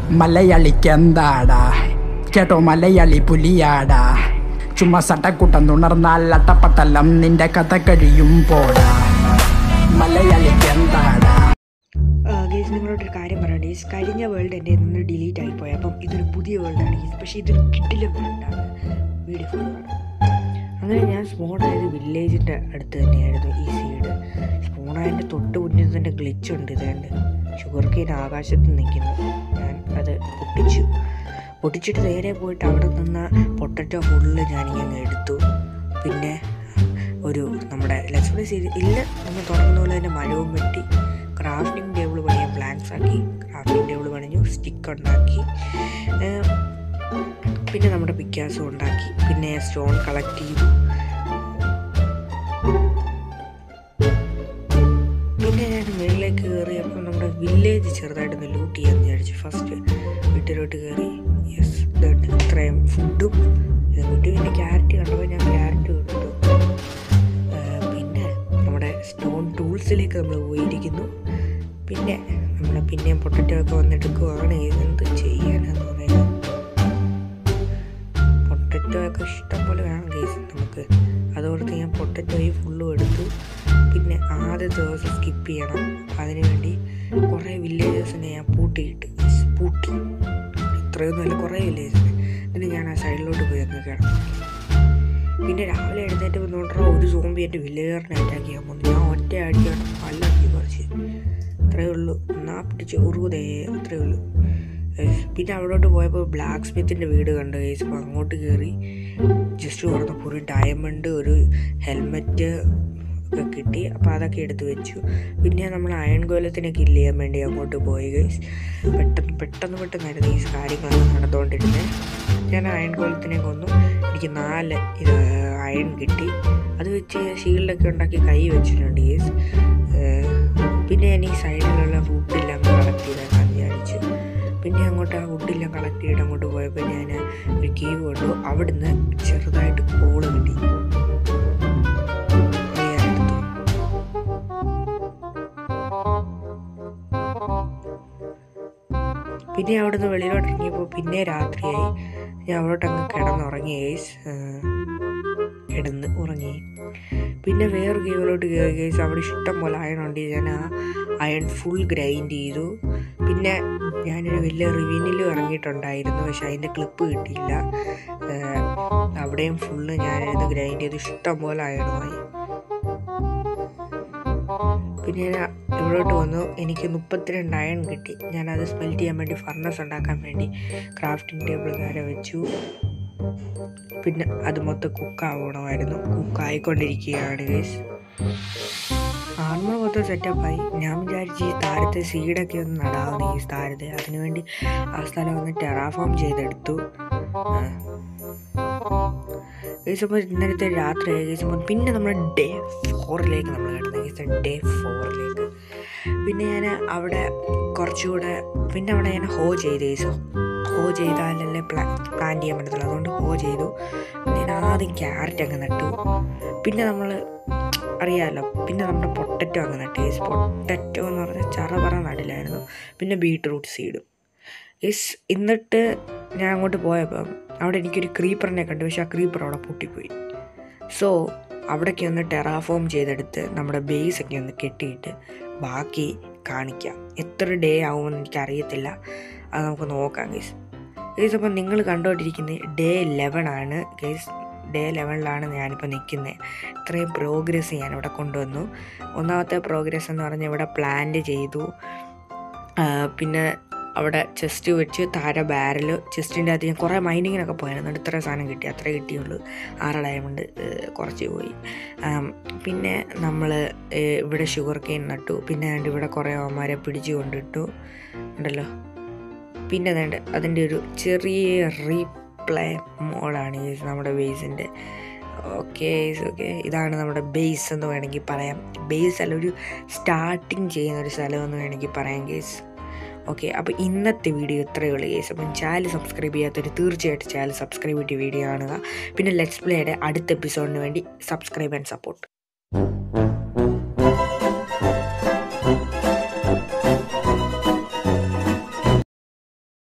മലയാളിക്ക് എന്താടാ കേട്ടോ മലയാളി പുലിയാടാ ചുമ്മാ സട്ടക്കുട്ടം തുണർന്നാൽ അട്ടപ്പട്ടലം നിന്റെ കഥ കഴിയും പോടാ മലയാളിക്ക് എന്താടാ ഗേസ് നിങ്ങളോട് ഒരു കാര്യം പറയണ്ടേ ഗേസ് കഴിഞ്ഞ വേൾഡ് എൻ്റെ നിന്ന് ഡിലീറ്റ് ആയിപ്പോയി അപ്പം ഇതൊരു പുതിയ വേൾഡാണ് ഗേസ് പക്ഷേ ഇതൊരു കിട്ടില്ല വേൾഡാണ് വീഡിയോ ഫുൾ അങ്ങനെ ഞാൻ സ്മോണായത് വില്ലേജിൻ്റെ അടുത്ത് തന്നെയായിരുന്നു ഈ സീഡ് സ്മോണായതിൻ്റെ തൊട്ട് മുന്നിൽ തന്നെ ഗ്ലിച്ച് ഉണ്ട് ഇതുകൊണ്ട് ഷുഗർ കെയിൻ ആകാശത്ത് നിൽക്കുന്നു ഞാൻ അത് പൊട്ടിച്ചു പൊട്ടിച്ചിട്ട് നേരെ പോയിട്ട് അവിടെ നിന്ന പൊട്ടറ്റോ ഫുള്ള് ഞാനിങ്ങനെ എടുത്തു പിന്നെ ഒരു നമ്മുടെ ലെറ്റ്സ് പ്ലേ സീരീസ് ഇല്ല നമ്മൾ തുടങ്ങുന്ന പോലെ തന്നെ മരവും വെട്ടി ക്രാഫ്റ്റിംഗ് ടേബിൾ പണിയാൻ പ്ലാൻസ് ആക്കി ക്രാഫ്റ്റിംഗ് ടേബിൾ പണിഞ്ഞു സ്റ്റിക്ക് ഉണ്ടാക്കി ഏർ പിന്നെ നമ്മുടെ പിക്കാസും ഉണ്ടാക്കി പിന്നെ സ്റ്റോൺ കളക്ട് ചെയ്തു പിന്നെ ഞാൻ മുകളിലേക്ക് കയറിയപ്പോൾ നമ്മുടെ വില്ലേജ് ചെറുതായിട്ടൊന്ന് ലൂട്ട് ചെയ്യാൻ വിചാരിച്ചു ഫസ്റ്റ് വീട്ടിലോട്ട് കയറി യെസ് ഇതുണ്ട് ഇത്രയും ഫുഡും ഇത് കിട്ടി പിന്നെ ക്യാരറ്റ് കണ്ടപ്പോൾ ഞാൻ ക്യാരറ്റ് കൊടുത്തു ഏർ പിന്നെ നമ്മുടെ സ്റ്റോൺ ടൂൾസിലേക്ക് നമ്മൾ പോയിരിക്കുന്നു പിന്നെ നമ്മൾ പിന്നെയും പൊട്ടറ്റോ ഒക്കെ വന്നെടുക്കുവാണ് എന്ത് ചെയ്യാനെന്ന് പറയുന്നത് പൊട്ടറ്റോ ഒക്കെ ഇഷ്ടം പോലെ വേണം കേസ് നമുക്ക് അതോർത്ത് ഞാൻ പൊട്ടറ്റോയും ഫുള്ളും എടുത്തു പിന്നെ ആദ്യ ദിവസം സ്കിപ്പ് ചെയ്യണം അതിനുവേണ്ടി കുറേ വില്ലേജസിനെ ഞാൻ പൂട്ടിയിട്ട് പൂട്ടി ഇത്രയൊന്നും അല്ല കുറേ വില്ലേജസിനെ എന്നിട്ട് ഞാൻ ആ സൈഡിലോട്ട് പോയി അങ്ങ് കിടന്നു പിന്നെ രാവിലെ എഴുന്നേറ്റ് വന്നോണ്ടാ ഒരു സോംബി എൻ്റെ വില്ലേജറിനെ അറ്റാക്ക് ചെയ്യാൻ പോകുന്നു ഞാൻ ഒറ്റ അടിയാണ് പല്ല അടിച്ച് പറിച്ച് അത്രയേ ഉള്ളൂ എന്നാ പിടിച്ച് ഉറുതേ അത്രയേ ഉള്ളൂ ഏഹ് പിന്നെ അവിടോട്ട് പോയപ്പോൾ ബ്ലാക്ക് സ്മിത്തിൻ്റെ വീട് കണ്ടു കേസ് അപ്പോൾ അങ്ങോട്ട് കയറി ജസ്റ്റ് തുറന്നപ്പോൾ ഒരു ഡയമണ്ട് ഒരു ഹെൽമെറ്റ് ഒക്കെ കിട്ടി അപ്പോൾ അതൊക്കെ എടുത്ത് വെച്ചു പിന്നെ നമ്മൾ അയൺ ഗോലത്തിനെ കില്ല് ചെയ്യാൻ വേണ്ടി അങ്ങോട്ട് പോയി ഗൈസ് പെട്ടെന്ന് പെട്ടെന്ന് പെട്ടെന്നായിരുന്നു ഈ കാര്യങ്ങളൊക്കെ നടന്നുകൊണ്ടിരുന്നത് ഞാൻ അയൺ ഗോലത്തിനെ കൊന്നു എനിക്ക് നാല് ഇത് അയൺ കിട്ടി അത് വെച്ച് ഷീൽഡൊക്കെ ഉണ്ടാക്കി കൈ വെച്ചിട്ടുണ്ട് ഗൈസ് പിന്നെ ഞാൻ ഈ സൈഡിലുള്ള വുഡെല്ലാം കളക്ട് ചെയ്തേക്കാൻ വിചാരിച്ചു പിന്നെ അങ്ങോട്ട് ആ വുഡെല്ലാം കളക്ട് ചെയ്തിട്ട് അങ്ങോട്ട് പോയപ്പോൾ ഞാൻ ഒരു കീവ് കൊണ്ടു അവിടുന്ന് ചെറുതായിട്ട് കോള് കിട്ടി അത് ഞാൻ എടുത്തു പിന്നെ അവിടുന്ന് വെളിയിലോട്ട് ഇറങ്ങിയപ്പോൾ പിന്നെ രാത്രിയായി ഞാൻ അവിടോട്ട് അങ്ങ് കിടന്നുറങ്ങി ഗൈസ് കിടന്ന് ഉറങ്ങി പിന്നെ വേറെ ഗെയിമിലോട്ട് കയറി ഗൈസ് അവിടെ ഇഷ്ടം പോലെ അയൺ ഉണ്ട് ഞാൻ ആ അയൺ ഫുൾ ഗ്രൈൻഡ് ചെയ്തു പിന്നെ ഞാനൊരു വലിയ റിവ്യൂനിലും ഇറങ്ങിയിട്ടുണ്ടായിരുന്നു പക്ഷെ അതിൻ്റെ ക്ലിപ്പ് കിട്ടിയില്ല ഏർ അവിടെയും ഫുള്ള് ഞാനിരുന്ന് ഗ്രൈൻഡ് ചെയ്ത് ഇഷ്ടം പോലെ അയണമായി പിന്നെ ഞാൻ ഇവിടോട്ട് വന്നു എനിക്ക് മുപ്പത്തിരണ്ട് അയൺ കിട്ടി ഞാനത് സ്മെൽറ്റ് ചെയ്യാൻ വേണ്ടി ഫർണസ് ഉണ്ടാക്കാൻ വേണ്ടി ക്രാഫ്റ്റിംഗ് ടേബിൾ നേരെ വെച്ചു പിന്നെ അത് മൊത്തം കുക്കാവണമായിരുന്നു കുക്കായിക്കൊണ്ടിരിക്കുകയാണ് ഗൈസ് ആർമർ മൊത്തം സെറ്റപ്പായി ഞാൻ വിചാരിച്ച് ഈ താരത്തെ സീഡൊക്കെ ഒന്ന് നടാവുന്ന ഈ താരത്തെ അതിനുവേണ്ടി ആ സ്ഥലം ഒന്ന് ടെറാഫോം ചെയ്തെടുത്തു ഗൈസ് അപ്പോൾ ഇന്നലത്തെ രാത്രി ഗൈസ് അപ്പോൾ പിന്നെ നമ്മൾ ഡേ ഫോറിലേക്ക് നമ്മൾ കിടന്നത് ഗൈസ് ഡേ ഫോറിലേക്ക് പിന്നെ ഞാൻ അവിടെ കുറച്ചുകൂടെ പിന്നെ അവിടെ ഞാൻ ഹോ ചെയ്ത് ഗൈസ് ഹോ ചെയ്താലല്ലേ പ്ലാ പ്ലാൻ ചെയ്യാൻ പറ്റത്തുള്ളൂ അതുകൊണ്ട് ഹോ ചെയ്തു പിന്നെ ഞാൻ ആദ്യം ക്യാരറ്റ് അങ്ങ് നട്ടു പിന്നെ നമ്മൾ അറിയാമല്ലോ പിന്നെ നമ്മുടെ പൊട്ടറ്റോ അങ്ങ് നട്ടു ഗൈസ് പൊട്ടറ്റോ എന്ന് പറഞ്ഞാൽ ചറപറ നടിലായിരുന്നു പിന്നെ ബീട്രൂട്ട് സീഡും ഗൈസ് എന്നിട്ട് ഞാൻ അങ്ങോട്ട് പോയപ്പം അവിടെ എനിക്കൊരു ക്രീപ്പറിനെ കണ്ടു പക്ഷെ ആ ക്രീപ്പർ അവിടെ പൊട്ടിപ്പോയി സോ അവിടേക്ക് ഒന്ന് ടെറാഫോം ചെയ്തെടുത്ത് നമ്മുടെ ബേസ് ഒക്കെ ഒന്ന് കെട്ടിയിട്ട് ബാക്കി കാണിക്കാം എത്ര ഡേ ആവുമെന്ന് എനിക്കറിയത്തില്ല അത് നമുക്ക് നോക്കാം ഗൈസ് ഗൈസ് അപ്പം നിങ്ങൾ കണ്ടുകൊണ്ടിരിക്കുന്നത് ഡേ ലെവൻ ആണ് ഗൈസ് ഡേ ലെവനിലാണ് ഞാനിപ്പോൾ നിൽക്കുന്നത് ഇത്രയും പ്രോഗ്രസ് ഞാനിവിടെ കൊണ്ടുവന്നു ഒന്നാമത്തെ പ്രോഗ്രസ് എന്ന് പറഞ്ഞാൽ ഇവിടെ പ്ലാന്റ് ചെയ്തു ആ, പിന്നെ അവിടെ ചെസ്റ്റ് വെച്ച് താര ബാരൽ ചെസ്റ്റിൻ്റെ അകത്ത് ഞാൻ കുറേ മൈനിങ്ങിനൊക്കെ പോയായിരുന്നു എന്നിട്ട് ഇത്ര സാധനം കിട്ടി അത്രേ കിട്ടിയുള്ളൂ ആറ് ഡയമണ്ട് ഏഹ്, കുറച്ച് പോയി ആം, പിന്നെ നമ്മൾ ഇവിടെ ഷുഗർ കെയിൻ നട്ടു പിന്നെ ദാണ്ട് ഇവിടെ കുറേ അവന്മാരെ പിടിച്ചു കൊണ്ടിട്ടു ഉണ്ടല്ലോ പിന്നെ ദാണ്ട് അതിൻ്റെ ഒരു ചെറിയ റീപ്ലേ മോഡാണ് ഈ നമ്മുടെ ബേസിൻ്റെ ഓക്കെ ഓക്കെ ഇതാണ് നമ്മുടെ ബേസ് എന്ന് വേണമെങ്കിൽ പറയാം ബേസ് അല്ല ഒരു സ്റ്റാർട്ടിങ് ചെയ്യുന്ന ഒരു സ്ഥലം എന്ന് വേണമെങ്കിൽ പറയാം കേസ് ഓക്കെ അപ്പോൾ ഇന്നത്തെ വീഡിയോ ഇത്രയേ ഉള്ളൂ കേസ് അപ്പം ചാനൽ സബ്സ്ക്രൈബ് ചെയ്യാത്തവർ തീർച്ചയായിട്ടും ചാനൽ സബ്സ്ക്രൈബ് ചെയ്തിട്ട് വീഡിയോ കാണുക പിന്നെ ലെറ്റ്സ് പ്ലേയുടെ അടുത്ത എപ്പിസോഡിന് വേണ്ടി സബ്സ്ക്രൈബ് ആൻഡ് സപ്പോർട്ട്